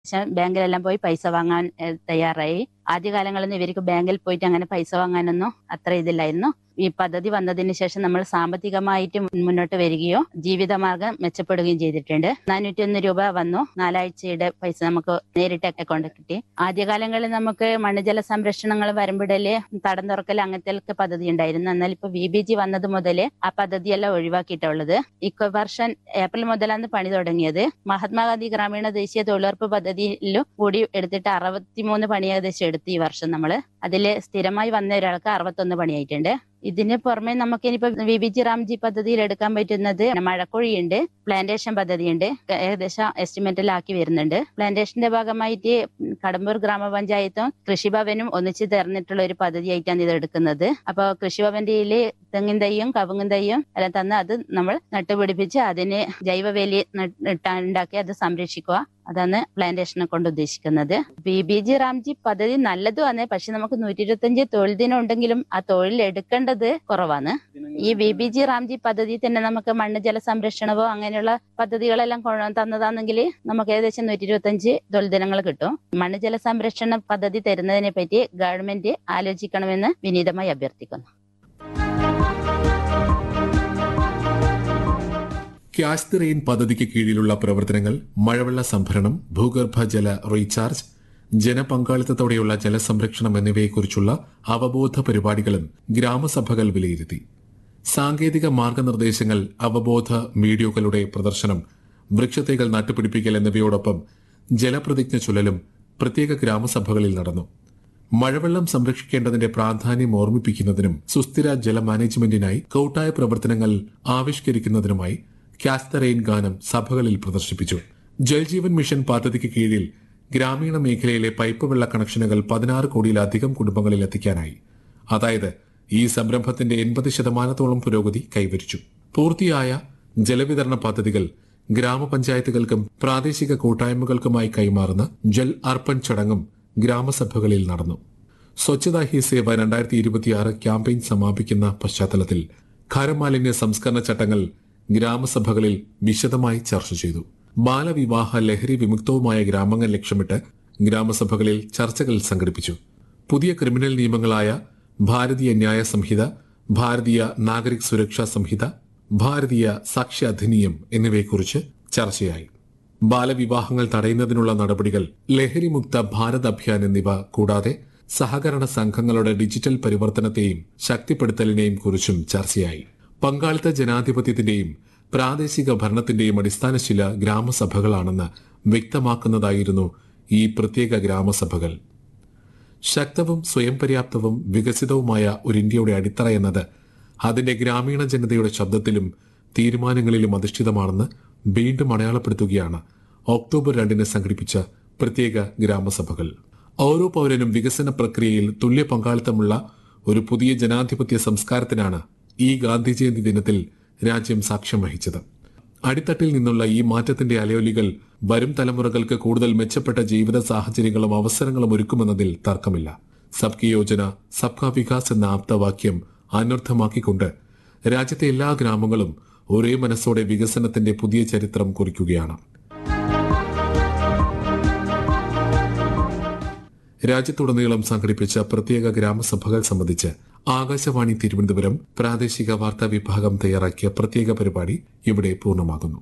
ശേഷം ബാങ്കിലെല്ലാം പോയി പൈസ വാങ്ങാൻ ഏഹ്, തയ്യാറായി ആദ്യകാലങ്ങളിൽ ഇവർക്ക് ബാങ്കിൽ പോയിട്ട് അങ്ങനെ പൈസ വാങ്ങാനൊന്നും അത്ര ഇതില്ലായിരുന്നു ഈ പദ്ധതി വന്നതിന് ശേഷം നമ്മൾ സാമ്പത്തികമായിട്ട് മുന്നോട്ട് വരികയോ ജീവിതമാർഗം മെച്ചപ്പെടുകയും ചെയ്തിട്ടുണ്ട് നാനൂറ്റി ഒന്ന് രൂപ വന്നു നാലാഴ്ചയുടെ പൈസ നമുക്ക് നേരിട്ട് അക്കൗണ്ടിൽ കിട്ടി ആദ്യകാലങ്ങളിൽ നമുക്ക് മണ്ണുജല സംരക്ഷണങ്ങൾ വരുമ്പോഴേ തടം തുറക്കൽ അങ്ങനത്തെ പദ്ധതി ഉണ്ടായിരുന്നു എന്നാൽ ഇപ്പൊ വി ബി ജി വന്നത് മുതലേ ആ പദ്ധതിയെല്ലാം ഒഴിവാക്കിയിട്ടുള്ളത് ഇക്കൊ വർഷം ഏപ്രിൽ മുതലാണ് പണി തുടങ്ങിയത് മഹാത്മാഗാന്ധി ഗ്രാമീണ ദേശീയ തൊഴിലുറപ്പ് പദ്ധതിയിലും കൂടി എടുത്തിട്ട് അറുപത്തിമൂന്ന് പണി ഏകദേശം എടുത്തു ഈ വർഷം നമ്മള് അതിൽ സ്ഥിരമായി വന്ന ഒരാൾക്ക് അറുപത്തൊന്ന് പണിയായിട്ടുണ്ട് ഇതിന് പുറമെ നമുക്ക് ഇനിയിപ്പോ വി ബി ജി റാംജി പദ്ധതിയിൽ എടുക്കാൻ പറ്റുന്നത് മഴക്കുഴിയുണ്ട് പ്ലാന്റേഷൻ പദ്ധതിയുണ്ട് ഏകദേശം എസ്റ്റിമേറ്റിലാക്കി വരുന്നുണ്ട് പ്ലാന്റേഷന്റെ ഭാഗമായിട്ട് കടമ്പൂർ ഗ്രാമപഞ്ചായത്തും കൃഷിഭവനും ഒന്നിച്ച് ചേർന്നിട്ടുള്ള ഒരു പദ്ധതിയായിട്ടാണ് ഇത് എടുക്കുന്നത് അപ്പോൾ കൃഷിഭവന്റെ തെങ്ങിൻ തൈയും കവുങ്ങും തൈയും എല്ലാം തന്ന് അത് നമ്മൾ നട്ടുപിടിപ്പിച്ച് അതിന് ജൈവവേലി നട്ട് ഉണ്ടാക്കി അത് സംരക്ഷിക്കുക അതാണ് പ്ലാന്റേഷനെ കൊണ്ട് ഉദ്ദേശിക്കുന്നത് ബി ബി ജി റാംജി പദ്ധതി നല്ലതുമാണ് പക്ഷെ നമുക്ക് നൂറ്റി ഇരുപത്തഞ്ച് തൊഴിൽ ദിനം ഉണ്ടെങ്കിലും ആ തൊഴിൽ എടുക്കേണ്ടത് കുറവാണ് ഈ ബി ബി ജി റാംജി പദ്ധതി തന്നെ നമുക്ക് മണ്ണ് ജല സംരക്ഷണവോ അങ്ങനെയുള്ള പദ്ധതികളെല്ലാം കൊ- തന്നതാണെങ്കിൽ നമുക്ക് ഏകദേശം നൂറ്റി ഇരുപത്തഞ്ച് തൊഴിൽ ദിനങ്ങൾ കിട്ടും മണ്ണ് ജല സംരക്ഷണ പദ്ധതി തരുന്നതിനെ പറ്റി ഗവൺമെന്റ് ആലോചിക്കണമെന്ന് വിനീതമായി അഭ്യർത്ഥിക്കുന്നു ക്യാഷ് ദി റെയിൻ പദ്ധതിക്ക് കീഴിലുള്ള പ്രവർത്തനങ്ങൾ മഴവെള്ള സംഭരണം ഭൂഗർഭ ജല റീചാർജ് ജനപങ്കാളിത്തത്തോടെയുള്ള ജലസംരക്ഷണം എന്നിവയെക്കുറിച്ചുള്ള അവബോധ പരിപാടികളും ഗ്രാമസഭകൾ വിലയിരുത്തി സാങ്കേതിക മാർഗനിർദ്ദേശങ്ങൾ അവബോധ വീഡിയോകളുടെ പ്രദർശനം വൃക്ഷത്തൈകൾ നട്ടുപിടിപ്പിക്കൽ എന്നിവയോടൊപ്പം ജലപ്രതിജ്ഞ ചൊല്ലലും പ്രത്യേക ഗ്രാമസഭകളിൽ നടന്നു മഴവെള്ളം സംരക്ഷിക്കേണ്ടതിന്റെ പ്രാധാന്യം ഓർമ്മിപ്പിക്കുന്നതിനും സുസ്ഥിര ജല മാനേജ്മെന്റിനായി കൂട്ടായ പ്രവർത്തനങ്ങൾ ആവിഷ്കരിക്കുന്നതിനുമായി ക്യാച്ച് ദ റെയിൻ ഗാനം സഭകളിൽ പ്രദർശിപ്പിച്ചു ജൽജീവൻ മിഷൻ പദ്ധതിക്ക് കീഴിൽ ഗ്രാമീണ മേഖലയിലെ പൈപ്പ് വെള്ള കണക്ഷനുകൾ പതിനാറ് കോടിയിലധികം കുടുംബങ്ങളിൽ എത്തിക്കാനായി അതായത് ഈ സംരംഭത്തിന്റെ എൺപത് ശതമാനത്തോളം പുരോഗതി കൈവരിച്ചു പൂർത്തിയായ ജലവിതരണ പദ്ധതികൾ ഗ്രാമപഞ്ചായത്തുകൾക്കും പ്രാദേശിക കൂട്ടായ്മകൾക്കുമായി കൈമാറുന്ന ജൽ അർപ്പൺ ചടങ്ങും ഗ്രാമസഭകളിൽ നടന്നു സ്വച്ഛതാ ഹി സേവ രണ്ടായിരത്തി ഇരുപത്തിയാറ് ക്യാമ്പയിൻ സമാപിക്കുന്ന പശ്ചാത്തലത്തിൽ ഖരമാലിന്യ സംസ്കരണ ചട്ടങ്ങൾ ഗ്രാമസഭകളിൽ വിശദമായി ചർച്ച ചെയ്തു ബാലവിവാഹ ലഹരി വിമുക്തവുമായ ഗ്രാമങ്ങൾ ലക്ഷ്യമിട്ട് ഗ്രാമസഭകളിൽ ചർച്ചകൾ സംഘടിപ്പിച്ചു പുതിയ ക്രിമിനൽ നിയമങ്ങളായ ഭാരതീയ ന്യായ സംഹിത ഭാരതീയ നാഗരിക് സുരക്ഷാ സംഹിത ഭാരതീയ സാക്ഷ്യ അധിനിയം എന്നിവയെക്കുറിച്ച് ചർച്ചയായി ബാലവിവാഹങ്ങൾ തടയുന്നതിനുള്ള നടപടികൾ ലഹരിമുക്ത ഭാരത് അഭിയാൻ എന്നിവ കൂടാതെ സഹകരണ സംഘങ്ങളുടെ ഡിജിറ്റൽ പരിവർത്തനത്തെയും ശക്തിപ്പെടുത്തലിനെയും കുറിച്ചും ചർച്ചയായി പങ്കാളിത്ത ജനാധിപത്യത്തിന്റെയും പ്രാദേശിക ഭരണത്തിന്റെയും അടിസ്ഥാനശില ഗ്രാമസഭകളാണെന്ന് വ്യക്തമാക്കുന്നതായിരുന്നു ഈ പ്രത്യേക ഗ്രാമസഭകൾ ശക്തവും സ്വയം പര്യാപ്തവും വികസിതവുമായ ഒരു ഇന്ത്യയുടെ അടിത്തറ എന്നത് അതിന്റെ ഗ്രാമീണ ജനതയുടെ ശബ്ദത്തിലും തീരുമാനങ്ങളിലും അധിഷ്ഠിതമാണെന്ന് വീണ്ടും അടയാളപ്പെടുത്തുകയാണ് ഒക്ടോബർ രണ്ടിന് സംഘടിപ്പിച്ച പ്രത്യേക ഗ്രാമസഭകൾ ഓരോ പൗരനും വികസന പ്രക്രിയയിൽ തുല്യ പങ്കാളിത്തമുള്ള ഒരു പുതിയ ജനാധിപത്യ സംസ്കാരത്തിനാണ് ഈ ഗാന്ധി ജയന്തി ദിനത്തിൽ രാജ്യം സാക്ഷ്യം വഹിച്ചത് അടിത്തട്ടിൽ നിന്നുള്ള ഈ മാറ്റത്തിന്റെ അലയൊലികൾ വരും തലമുറകൾക്ക് കൂടുതൽ മെച്ചപ്പെട്ട ജീവിത സാഹചര്യങ്ങളും അവസരങ്ങളും ഒരുക്കുമെന്നതിൽ തർക്കമില്ല സബ്കി യോജന സബ്കാ വികാസ് എന്ന ആപ്തവാക്യം അനർത്ഥമാക്കിക്കൊണ്ട് രാജ്യത്തെ എല്ലാ ഗ്രാമങ്ങളും ഒരേ മനസ്സോടെ വികസനത്തിന്റെ പുതിയ ചരിത്രം കുറിക്കുകയാണ് രാജ്യത്തുടനീളം സംഘടിപ്പിച്ച പ്രത്യേക ഗ്രാമസഭകൾ സംബന്ധിച്ച് ആകാശവാണി തിരുവനന്തപുരം പ്രാദേശിക വാർത്താ വിഭാഗം തയ്യാറാക്കിയ പ്രത്യേക പരിപാടി ഇവിടെ പൂർണ്ണമാകുന്നു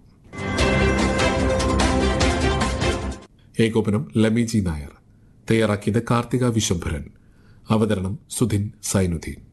ഏകോപനം ലമീജി നായർ തയ്യാറാക്കിയത് കാർത്തിക വിശ്വംഭരൻ അവതരണം സുധിൻ സൈനുദ്ദീൻ